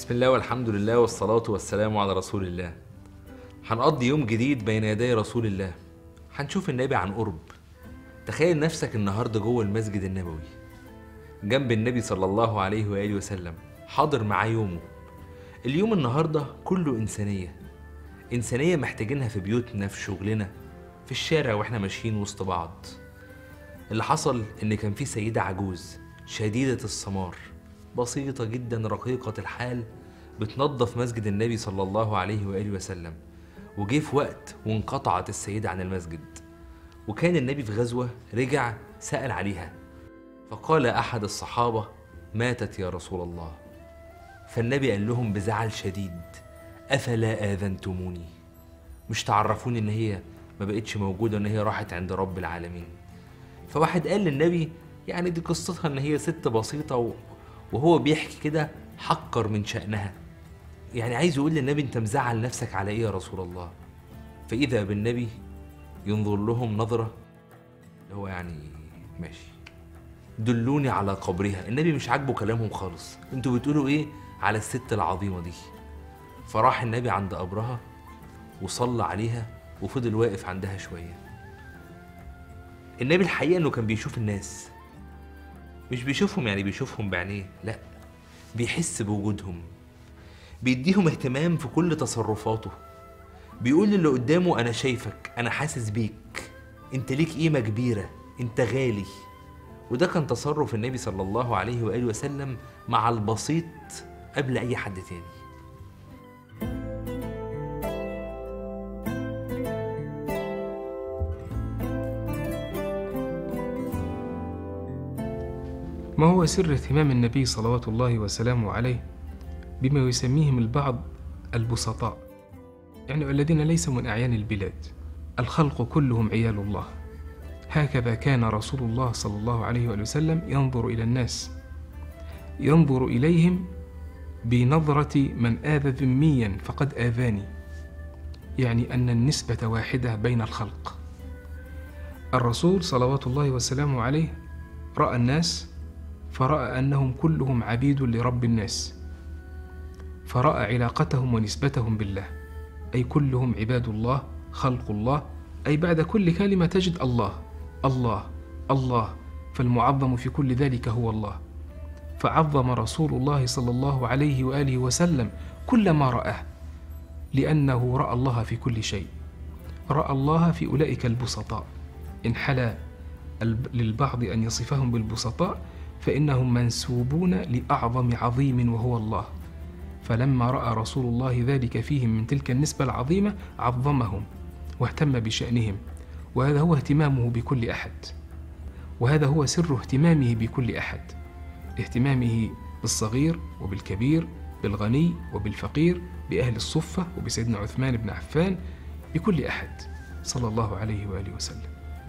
بسم الله والحمد لله والصلاة والسلام على رسول الله هنقضي يوم جديد بين يدي رسول الله هنشوف النبي عن قرب تخيل نفسك النهاردة جوه المسجد النبوي جنب النبي صلى الله عليه وآله وسلم حاضر معاه يومه اليوم النهاردة كله إنسانية إنسانية محتاجينها في بيوتنا في شغلنا في الشارع وإحنا ماشيين وسط بعض اللي حصل إن كان في سيدة عجوز شديدة السمار بسيطة جدا رقيقة الحال بتنظف مسجد النبي صلى الله عليه وآله وسلم وجه في وقت وانقطعت السيدة عن المسجد وكان النبي في غزوة رجع سأل عليها فقال أحد الصحابة ماتت يا رسول الله فالنبي قال لهم بزعل شديد أفلا آذنتموني مش تعرفوني إن هي ما بقتش موجودة إن هي راحت عند رب العالمين فواحد قال للنبي يعني دي قصتها إن هي ست بسيطة و- وهو بيحكي كده حقر من شأنها يعني عايز يقول للنبي أنت مزعل نفسك على إيه يا رسول الله فإذا بالنبي ينظر لهم نظرة اللي هو يعني ماشي دلوني على قبرها النبي مش عاجبه كلامهم خالص انتوا بتقولوا ايه على الست العظيمة دي فراح النبي عند قبرها وصلى عليها وفضل واقف عندها شوية النبي الحقيقة انه كان بيشوف الناس مش بيشوفهم يعني بيشوفهم بعينيه لا بيحس بوجودهم بيديهم اهتمام في كل تصرفاته بيقول للي قدامه انا شايفك انا حاسس بيك انت ليك قيمة كبيرة انت غالي وده كان تصرف النبي صلى الله عليه وآله وسلم مع البسيط قبل أي حد تاني ما هو سر اهتمام النبي صلوات الله وسلامه عليه بما يسميهم البعض البسطاء يعني الذين ليسوا من أعيان البلاد الخلق كلهم عيال الله هكذا كان رسول الله صلى الله عليه وآله وسلم ينظر إلى الناس ينظر إليهم بنظرة من آذى ذميا فقد آذاني يعني أن النسبة واحدة بين الخلق الرسول صلوات الله وسلامه عليه رأى الناس فرأى أنهم كلهم عبيد لرب الناس فرأى علاقتهم ونسبتهم بالله أي كلهم عباد الله خلق الله أي بعد كل كلمة تجد الله الله الله فالمعظم في كل ذلك هو الله فعظم رسول الله صلى الله عليه وآله وسلم كل ما رآه لأنه رأى الله في كل شيء رأى الله في أولئك البسطاء إن حلا الب- للبعض أن يصفهم بالبسطاء فإنهم منسوبون لأعظم عظيم وهو الله فلما رأى رسول الله ذلك فيهم من تلك النسبة العظيمة عظمهم واهتم بشأنهم وهذا هو اهتمامه بكل أحد وهذا هو سر اهتمامه بكل أحد اهتمامه بالصغير وبالكبير بالغني وبالفقير بأهل الصفة وبسيدنا عثمان بن عفان بكل أحد صلى الله عليه وآله وسلم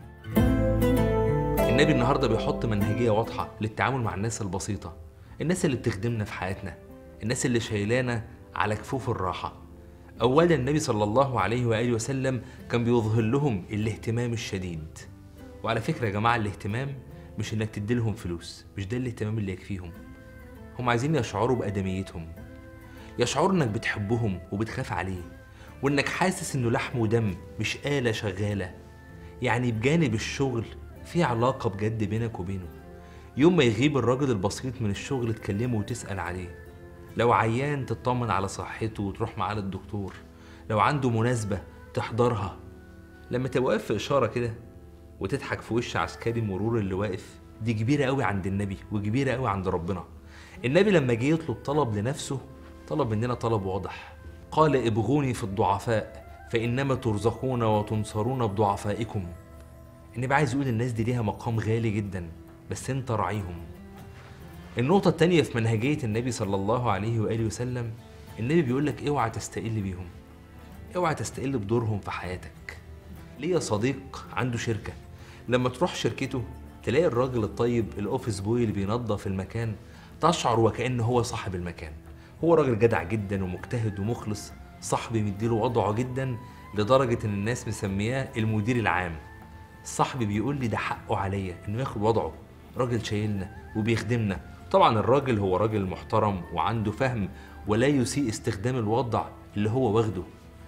النبي النهاردة بيحط منهجية واضحة للتعامل مع الناس البسيطة الناس اللي بتخدمنا في حياتنا الناس اللي شايلانا على كفوف الراحة أولا النبي صلى الله عليه وآله وسلم كان بيظهر لهم الاهتمام الشديد وعلى فكرة يا جماعة الاهتمام مش إنك تديلهم فلوس مش ده الاهتمام اللي يكفيهم هم عايزين يشعروا بأدميتهم يشعروا إنك بتحبهم وبتخاف عليه وإنك حاسس إنه لحم ودم مش آلة شغالة يعني بجانب الشغل في علاقة بجد بينك وبينه يوم ما يغيب الراجل البسيط من الشغل تكلمه وتسأل عليه لو عيان تطمن على صحته وتروح معاه للدكتور لو عنده مناسبة تحضرها لما تبقى واقف في إشارة كده وتضحك في وش عسكري مرور اللي واقف دي كبيرة قوي عند النبي وكبيرة قوي عند ربنا النبي لما جه يطلب طلب لنفسه طلب مننا طلب واضح قال ابغوني في الضعفاء فإنما ترزقون وتنصرون بضعفائكم النبي عايز يقول الناس دي ليها مقام غالي جدا بس انت راعيهم النقطة التانية في منهجية النبي صلى الله عليه وآله وسلم النبي بيقول لك اوعى تستقل بيهم اوعى تستقل بدورهم في حياتك ليا صديق عنده شركة لما تروح شركته تلاقي الراجل الطيب الاوفيس بوي اللي بينظف المكان تشعر وكأنه هو صاحب المكان هو راجل جدع جدا ومجتهد ومخلص صاحبي مديله وضعه جدا لدرجة ان الناس مسمياه المدير العام صاحبي بيقول لي ده حقه عليا انه ياخد وضعه راجل شايلنا وبيخدمنا طبعا الراجل هو راجل محترم وعنده فهم ولا يسيء استخدام الوضع اللي هو واخده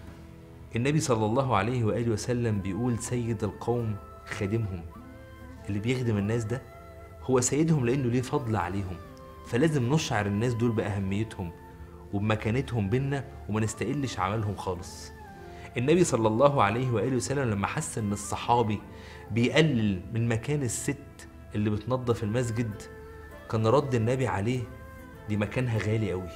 النبي صلى الله عليه وآله وسلم بيقول سيد القوم خادمهم اللي بيخدم الناس ده هو سيدهم لأنه ليه فضل عليهم فلازم نشعر الناس دول بأهميتهم وبمكانتهم بينا وما نستقلش عملهم خالص النبي صلى الله عليه وآله وسلم لما حس إن الصحابي بيقلل من مكان الست اللي بتنظف المسجد كان رد النبي عليه دي مكانها غالي قوي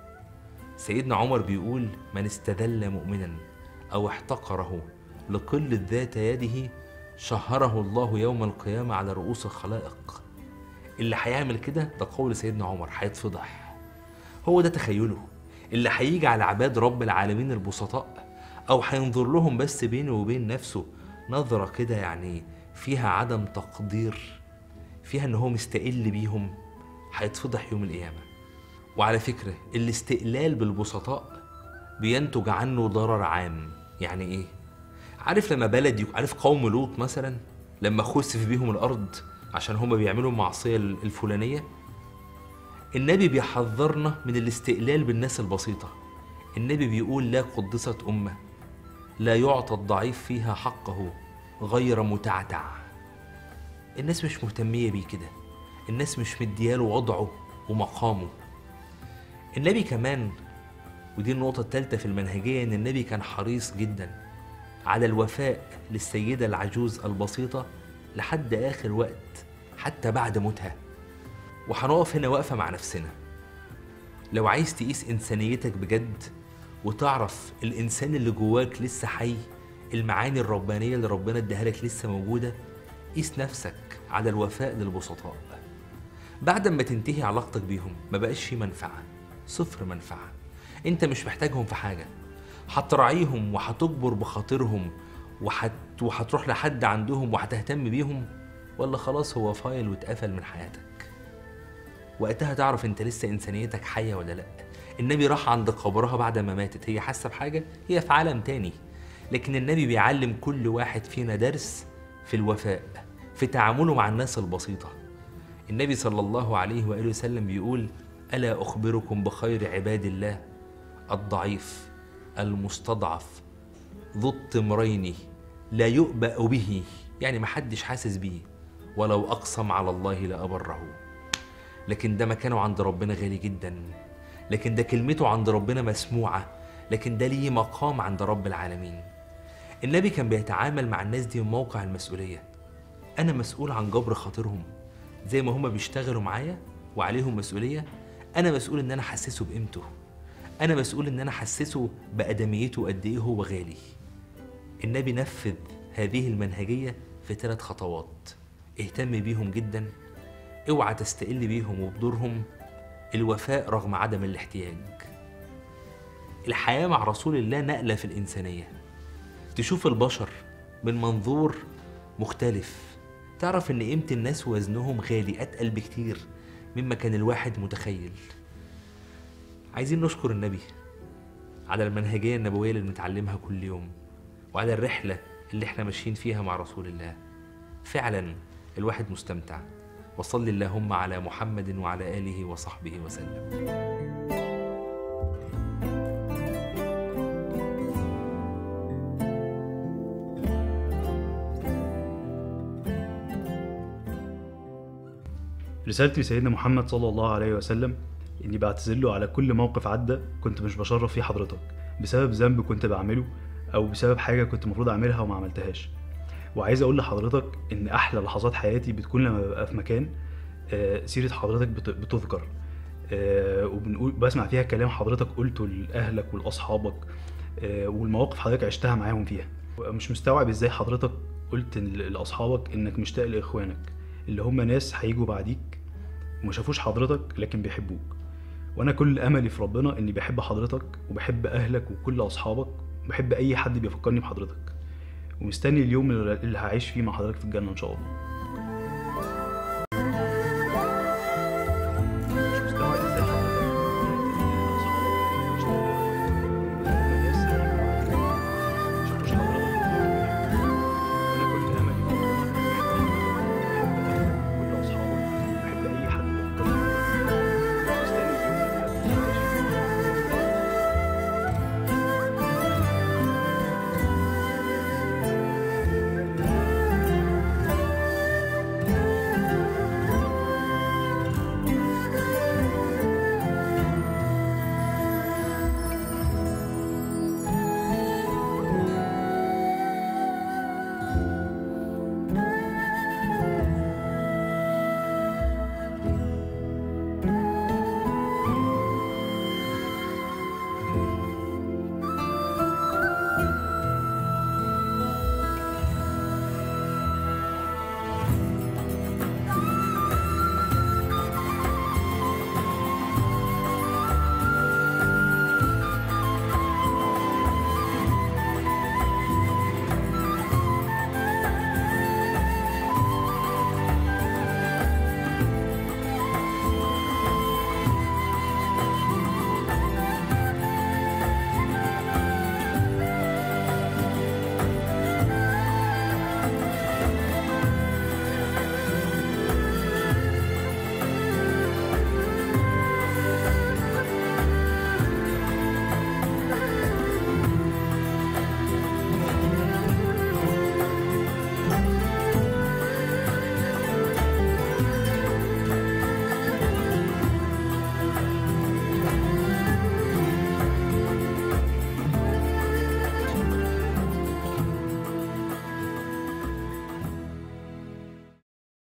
سيدنا عمر بيقول من استذل مؤمنا أو احتقره لقلة ذات يده شهره الله يوم القيامة على رؤوس الخلائق اللي هيعمل كده ده قول سيدنا عمر هيتفضح هو ده تخيله اللي هيجي على عباد رب العالمين البسطاء أو هينظر لهم بس بينه وبين نفسه نظرة كده يعني فيها عدم تقدير فيها إن هو مستقل بيهم هيتفضح يوم القيامة وعلى فكرة الاستقلال بالبسطاء بينتج عنه ضرر عام يعني ايه عارف لما بلد يك... عارف قوم لوط مثلا لما خسف بيهم الارض عشان هما بيعملوا المعصية الفلانية النبي بيحذرنا من الاستقلال بالناس البسيطة النبي بيقول لا قدست أمة لا يعطى الضعيف فيها حقه غير متعتع الناس مش مهتمية بيه كده الناس مش مدياله وضعه ومقامه النبي كمان ودي النقطة الثالثة في المنهجية إن النبي كان حريص جدا على الوفاء للسيدة العجوز البسيطة لحد آخر وقت حتى بعد موتها وهنقف هنا واقفة مع نفسنا لو عايز تقيس إنسانيتك بجد وتعرف الإنسان اللي جواك لسه حي المعاني الربانية اللي ربنا اداها لك لسه موجودة قيس نفسك على الوفاء للبسطاء بعد ما تنتهي علاقتك بيهم ما بقاش في منفعة صفر منفعة انت مش محتاجهم في حاجة هتراعيهم وهتجبر بخاطرهم وحت... وهتروح لحد عندهم وهتهتم بيهم ولا خلاص هو فايل واتقفل من حياتك وقتها تعرف انت لسه انسانيتك حية ولا لا النبي راح عند قبرها بعد ما ماتت هي حاسة بحاجة هي في عالم تاني لكن النبي بيعلم كل واحد فينا درس في الوفاء في تعامله مع الناس البسيطة النبي صلى الله عليه وآله وسلم بيقول ألا أخبركم بخير عباد الله الضعيف المستضعف ذو الطمرين لا يؤبأ به يعني محدش حاسس بيه ولو أقسم على الله لأبره لكن ده مكانه عند ربنا غالي جدا لكن ده كلمته عند ربنا مسموعة لكن ده ليه مقام عند رب العالمين النبي كان بيتعامل مع الناس دي من موقع المسؤولية أنا مسؤول عن جبر خاطرهم زي ما هما بيشتغلوا معايا وعليهم مسؤولية أنا مسؤول إن أنا أحسسه بقيمته أنا مسؤول إن أنا أحسسه بأدميته قد إيه هو غالي النبي نفذ هذه المنهجية في ثلاث خطوات اهتم بيهم جدا اوعى تستقل بيهم وبدورهم الوفاء رغم عدم الاحتياج الحياة مع رسول الله نقلة في الإنسانية تشوف البشر من منظور مختلف تعرف إن قيمة الناس وزنهم غالي أتقل بكتير مما كان الواحد متخيل عايزين نشكر النبي على المنهجية النبوية اللي بنتعلمها كل يوم وعلى الرحلة اللي احنا ماشيين فيها مع رسول الله فعلا الواحد مستمتع وصل اللهم على محمد وعلى آله وصحبه وسلم رسالتي لسيدنا محمد صلى الله عليه وسلم اني بعتذر له على كل موقف عدى كنت مش بشرف فيه حضرتك بسبب ذنب كنت بعمله او بسبب حاجه كنت المفروض اعملها وما عملتهاش وعايز اقول لحضرتك ان احلى لحظات حياتي بتكون لما ببقى في مكان آه، سيره حضرتك بت- بتذكر آه، وبنقول بسمع فيها كلام حضرتك قلته لاهلك ولاصحابك آه، والمواقف حضرتك عشتها معاهم فيها مش مستوعب ازاي حضرتك قلت ل- لاصحابك انك مشتاق لاخوانك اللي هم ناس هيجوا بعديك وما شافوش حضرتك لكن بيحبوك وانا كل املي في ربنا اني بحب حضرتك وبحب اهلك وكل اصحابك وبحب اي حد بيفكرني بحضرتك ومستني اليوم اللي اللي هعيش فيه مع حضرتك في الجنه ان شاء الله